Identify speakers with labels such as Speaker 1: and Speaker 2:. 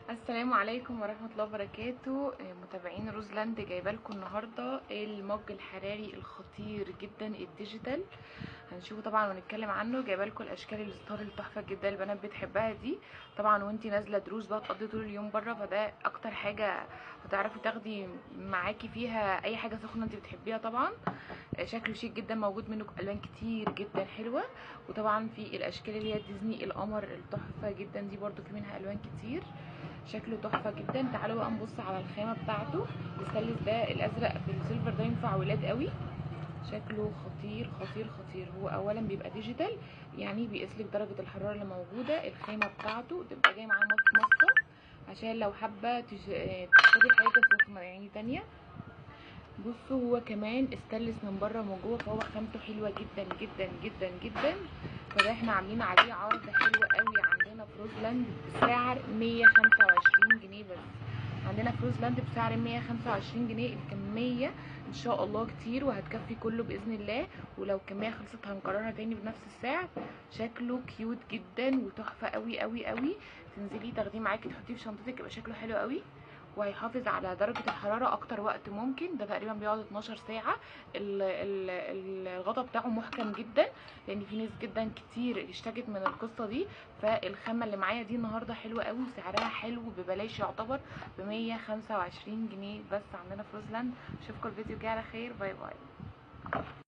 Speaker 1: السلام عليكم ورحمة الله وبركاته متابعين روزلاند جايبه لكم النهارده المج الحراري الخطير جدا الديجيتال هنشوفه طبعا ونتكلم عنه جايبه لكم الاشكال الستار التحفه جدا البنات بتحبها دي طبعا وانتي نازله دروس بقى تقضي طول اليوم بره فده اكتر حاجه هتعرفي تاخدي معاكي فيها اي حاجه سخنه انت بتحبيها طبعا شكله شيك جدا موجود منه الوان كتير جدا حلوه وطبعا في الاشكال اللي هي ديزني القمر التحفه جدا دي برده في منها الوان كتير شكله تحفه جدا تعالوا بقى نبص على الخامه بتاعته الستانلس ده الازرق بالسيلفر ده ينفع ولاد قوي شكله خطير خطير خطير هو اولا بيبقى ديجيتال يعني بيقيسلك درجه الحراره اللي موجوده الخامه بتاعته تبقى جايه معاه مصفى عشان لو حابه تشتري حاجه سخنه يعني تانية بصوا هو كمان استانلس من بره ومن جوه فهو خامته حلوه جدا جدا جدا جدا فده احنا عاملين عليه عرض حلو قوي عندنا في روزلاند بسعر 125 جنيه بس عندنا في روزلاند بسعر 125 جنيه الكميه ان شاء الله كتير وهتكفي كله باذن الله ولو الكميه خلصت هنكررها تاني بنفس السعر شكله كيوت جدا وتحفه قوي قوي قوي تنزلي تاخديه معاكي تحطيه في شنطتك يبقى شكله حلو قوي وهيحافظ على درجة الحرارة أكتر وقت ممكن ده تقريبا بيقعد 12 ساعة الغطا بتاعه محكم جدا لأن في ناس جدا كتير اشتكت من القصة دي فالخامة اللي معايا دي النهاردة حلوة قوي وسعرها حلو ببلاش يعتبر ب 125 جنيه بس عندنا في روزلاند اشوفكم الفيديو الجاي على خير باي باي